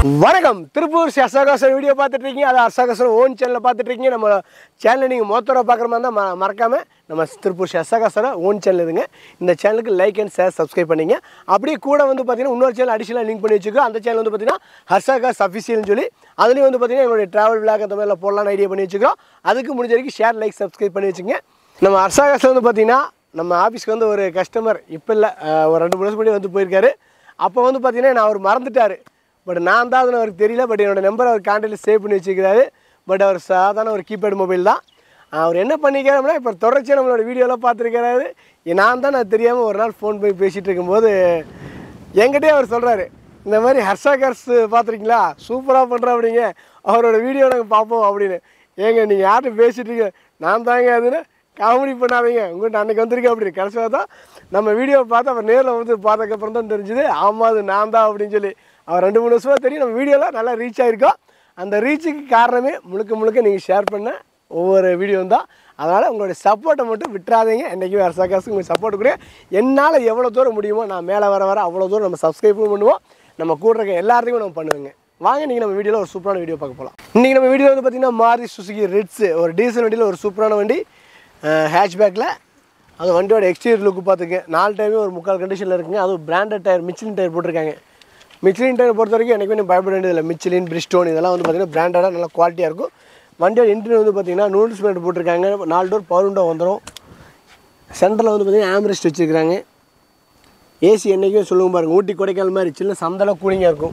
வணக்கம் திருப்பூர் ஸ்ரீ அசோகாசர் வீடியோ பார்த்துட்டு இருக்கீங்க அது அசோகாசர் ஓன் சேனலில் பார்த்துட்டு இருக்கீங்க நம்ம சேனலை நீங்கள் மொத்தர பார்க்குற மாதிரி இருந்தால் ம மறக்காமல் நம்ம திருப்பூர் ஸ்ரீ அசோகாசர ஓன் சேனல் இதுங்க இந்த சேனலுக்கு லைக் அண்ட் ஷேர் சப்ஸ்கிரைப் பண்ணிங்க அப்படியே கூட வந்து பார்த்தீங்கன்னா இன்னொரு சேனல் அடிஷனலாக லிங்க் பண்ணி வச்சுக்கோ அந்த சேனல் வந்து பார்த்தீங்கன்னா ஹர்ஷாகாஸ் அஃபிஷியல்னு சொல்லி அதுலேயும் வந்து பார்த்தீங்கன்னா எங்களுடைய ட்ராவல் விளாக் அந்த மாதிரிலாம் போடலாம்னு ஐடியா பண்ணி வச்சுக்கிறோம் அதுக்கு முடிஞ்ச வரைக்கும் ஷேர் லைக் சப்ஸ்கிரைப் பண்ணி வச்சுங்க நம்ம ஹர்ஷாகாஸில் வந்து பார்த்தீங்கன்னா நம்ம ஆஃபீஸ்க்கு வந்து ஒரு கஸ்டமர் இப்போ இல்லை ஒரு ரெண்டு மூணு வருஷம் முன்னாடி வந்து போயிருக்காரு அப்போ வந்து பார்த்தீங்கன்னா நான் அவர் மறந்துட்டார் பட் நான் தான் அதுன்னு அவருக்கு தெரியல பட் என்னோட நம்பர் அவர் கான்டாக்டில் சேவ் பண்ணி வச்சுக்கிறாரு பட் அவர் சாதாரண ஒரு கீபேட் மொபைல் தான் அவர் என்ன பண்ணிக்கிறாருன்னா இப்போ தொடர்ச்சியாக நம்மளோட வீடியோலாம் பார்த்துருக்கிறாரு நான் தான் நான் தெரியாமல் ஒரு நாள் ஃபோன் பண்ணி பேசிகிட்டு இருக்கும்போது என்கிட்டயே அவர் சொல்கிறாரு இந்த மாதிரி ஹர்ஷா கார்ஸ் பார்த்துருக்கீங்களா சூப்பராக பண்ணுறா அப்படிங்க அவரோட வீடியோ நாங்கள் பார்ப்போம் அப்படின்னு ஏங்க நீங்கள் யார்கிட்ட பேசிட்டு இருக்கீங்க நான் தாங்க அதுன்னு காமெடி பண்ணாதீங்க உங்கள்கிட்ட அன்னைக்கு வந்திருக்கேன் அப்படின்னு கடைசியாக தான் நம்ம வீடியோ பார்த்து அவர் நேரில் வந்து பார்த்ததுக்கப்புறம் தான் தெரிஞ்சுது ஆமாம் அது நான் தான் அப்படின்னு சொல்லி அவர் ரெண்டு மூணு வருஷமாக தெரியும் நம்ம வீடியோவில் நல்லா ரீச் ஆகிருக்கோம் அந்த ரீச்சுக்கு காரணமே முழுக்க முழுக்க நீங்கள் ஷேர் பண்ண ஒவ்வொரு வீடியோ தான் அதனால் உங்களுடைய சப்போர்ட்டை மட்டும் விட்டுறாதீங்க என்றைக்குமே அரசாங்காசுக்கு உங்களுக்கு சப்போர்ட் கொடுங்க என்னால் எவ்வளோ தூரம் முடியுமோ நான் மேலே வர வர அவ்வளோ தூரம் நம்ம சப்ஸ்கிரைபும் பண்ணுவோம் நம்ம கூட இருக்க எல்லாத்தையும் நம்ம பண்ணுவோங்க வாங்க நீங்கள் நம்ம வீடியோவில் ஒரு சூப்பரான வீடியோ பார்க்க போகலாம் இன்றைக்கி நம்ம வீடியோவில் வந்து பார்த்திங்கன்னா மாரி சுசுகி ரிட்ஸு ஒரு டீசல் வண்டியில் ஒரு சூப்பரான வண்டி ஹேட்ச்பேக்கில் அது வண்டியோட எக்ஸ்டீரியர் லுக்கு பார்த்துங்க நாலு டைமே ஒரு முக்கால் கண்டிஷனில் இருக்குங்க அதுவும் பிராண்டட் டயர் மிச்சிலின் டயர் போட்டிருக்காங்க மிச்சிலின் டயர் பொறுத்த வரைக்கும் எனக்குமே நீ பயப்பட வேண்டியதில்லை மிச்சிலின் பிரிஸ்டோன் இதெல்லாம் வந்து பார்த்திங்கன்னா பிராண்டடாக நல்லா குவாலிட்டியாக இருக்கும் வண்டியோட இன்டர்வியூ வந்து பார்த்திங்கன்னா நூடுல்ஸ் பேண்ட் போட்டிருக்காங்க நாலு டோர் பவர் விண்டோ வந்துடும் சென்டரில் வந்து பார்த்திங்கன்னா ஆம்ரெஸ்ட் வச்சுருக்காங்க ஏசி என்றைக்குமே சொல்லுவோம் பாருங்கள் ஊட்டி கொடைக்கானல் மாதிரி சின்ன சந்தளம் கூலிங்காக இருக்கும்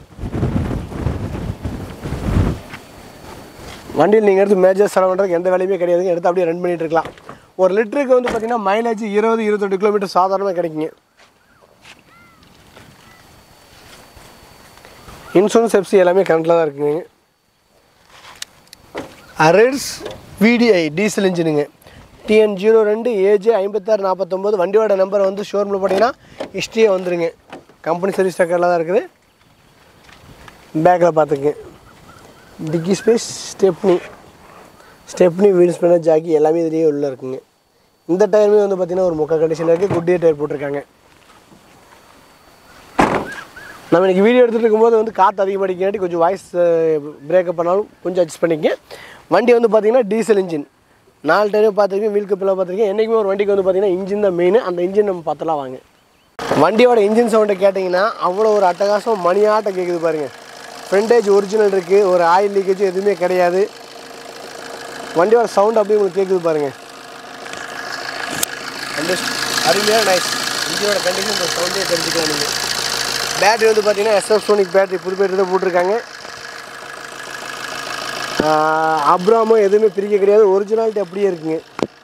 வண்டியில் நீங்கள் எடுத்து மேஜர் செலவு பண்ணுறதுக்கு எந்த வேலையுமே கிடையாதுங்க எடுத்து அப்படியே ரன் பண்ணிட்டு இருக்கலாம் ஒரு லிட்டருக்கு வந்து பார்த்திங்கன்னா மைலேஜ் இருபது இருபத்தெட்டு கிலோமீட்டர் சாதாரணமாக கிடைக்குங்க இன்சூரன்ஸ் எஃப்சி எல்லாமே கரண்ட்டில் தான் இருக்குங்க அரேட்ஸ் விடிஐ டீசல் இன்ஜினுங்க டிஎன் ஜீரோ ரெண்டு ஏஜே ஐம்பத்தாறு நாற்பத்தொம்போது வண்டியோட நம்பர் வந்து ஷோரூமில் போட்டிங்கன்னா ஹிஸ்ட்ரியே வந்துருங்க கம்பெனி சர்வீஸ் டக்கரில் தான் இருக்குது பேக்கில் பார்த்துக்குங்க dicky space stepney stepney wheel spanner ஜாக்கி எல்லாமே இதுலேயே உள்ளே இருக்குங்க இந்த டயருமே வந்து பார்த்திங்கன்னா ஒரு முக்கால் கண்டிஷனில் இருக்குது குட்டியே டயர் போட்டிருக்காங்க நம்ம இன்றைக்கி வீடியோ எடுத்துகிட்டு இருக்கும்போது வந்து காற்று அதிகமாக அடிக்காட்டி கொஞ்சம் வாய்ஸ் பிரேக்கப் பண்ணாலும் கொஞ்சம் அட்ஜஸ்ட் பண்ணிக்கங்க வண்டி வந்து பார்த்திங்கன்னா டீசல் இன்ஜின் நாலு டயரும் பார்த்துருக்கேன் வீல் கப்பெல்லாம் பார்த்துருக்கேன் என்றைக்குமே ஒரு வண்டிக்கு வந்து பார்த்திங்கன்னா இன்ஜின் தான் மெயின் அந்த இன்ஜின் நம்ம பார்த்தலாம் வாங்க வண்டியோட இன்ஜின் சவுண்டை கேட்டிங்கன்னா அவ்வளோ ஒரு அட்டகாசம் மணியாட்டம் கேட்குது பாருங்கள் ஃப்ரண்டேஜ் ஒரிஜினல் இருக்குது ஒரு ஆயில் லீக்கேஜ் எதுவுமே கிடையாது வண்டியோட சவுண்ட் அப்படியே உங்களுக்கு கேட்குது பாருங்கள் அந்த அருமையான நைஸ் இன்ஜினோட கண்டிஷன் இந்த சவுண்டே தெரிஞ்சுக்கலாம் நீங்கள் பேட்டரி வந்து பார்த்தீங்கன்னா எஸ்எஃப் சோனிக் பேட்டரி புது பேட்டரி தான் போட்டிருக்காங்க அப்ராமோ எதுவுமே பிரிக்க கிடையாது ஒரிஜினாலிட்டி அப்படியே இருக்குங்க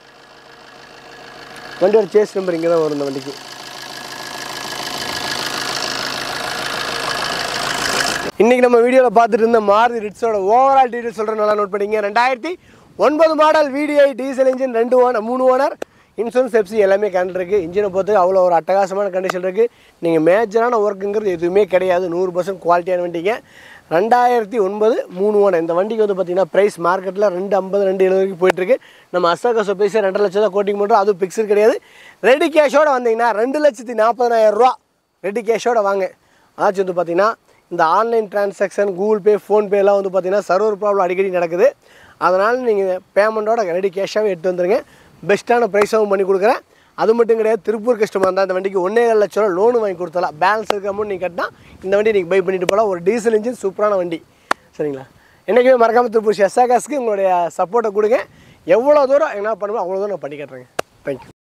வண்டியோட சேஸ் நம்பர் இங்கே தான் வரும் இந்த வண்டிக்கு இன்றைக்கி நம்ம வீடியோவில் பார்த்துட்டு இருந்த மாருதி ரிட்ஸோட ஓவரால் டீட்டெயில் சொல்கிறேன் நல்லா நோட் பண்ணிங்க ரெண்டாயிரத்தி ஒன்பது மாடல் விடிஐ டீசல் இன்ஜின் ரெண்டு ஓனர் மூணு ஓனர் இன்சூரன்ஸ் எஃப்சி எல்லாமே கரண்ட் இருக்குது இன்ஜினை பொறுத்து அவ்வளோ ஒரு அட்டகாசமான கண்டிஷன் இருக்குது நீங்கள் மேஜரான ஒர்க்குங்கிறது எதுவுமே கிடையாது நூறு பர்சன்ட் குவாலிட்டியான வண்டிங்க ரெண்டாயிரத்தி ஒன்பது மூணு ஓனர் இந்த வண்டிக்கு வந்து பார்த்திங்கன்னா ப்ரைஸ் மார்க்கெட்டில் ரெண்டு ஐம்பது ரெண்டு எழுபது வரைக்கும் போயிட்டுருக்கு நம்ம அசோகா பேசி ரெண்டரை லட்சம் தான் கோட்டிங் பண்ணுறோம் அதுவும் பிக்சர் கிடையாது ரெடி கேஷோடு வந்தீங்கன்னா ரெண்டு லட்சத்தி நாற்பதாயிரம் ரூபா ரெடி கேஷோட வாங்க அதாச்சும் வந்து பார்த்திங்கன்னா இந்த ஆன்லைன் டிரான்சாக்ஷன் கூகுள் பே ஃபோன்பேலாம் வந்து பார்த்திங்கன்னா சர்வர் ப்ராப்ளம் அடிக்கடி நடக்குது அதனால் நீங்கள் பேமெண்ட்டோட ரெடி கேஷாகவே எடுத்து வந்துடுங்க பெஸ்ட்டான ப்ரைஸாகவும் பண்ணி கொடுக்குறேன் அது மட்டும் கிடையாது திருப்பூர் கஸ்டமர் இருந்தால் இந்த வண்டிக்கு ஒன்றே ஏழு லட்ச ரூபா லோனு வாங்கி கொடுத்தலாம் பேலன்ஸ் இருக்க அமௌண்ட் நீங்கள் கட்டினா இந்த வண்டி நீங்கள் பை பண்ணிட்டு போகலாம் ஒரு டீசல் இன்ஜின் சூப்பரான வண்டி சரிங்களா என்றைக்குமே மறக்காமல் திருப்பூர் எஸ்ஆகாஸ்க்கு உங்களுடைய சப்போர்ட்டை கொடுங்க எவ்வளோ தூரம் என்ன பண்ணுமோ அவ்வளோ தூரம் நான் பண்ணி கட்டுறேங்க தேங்க்யூ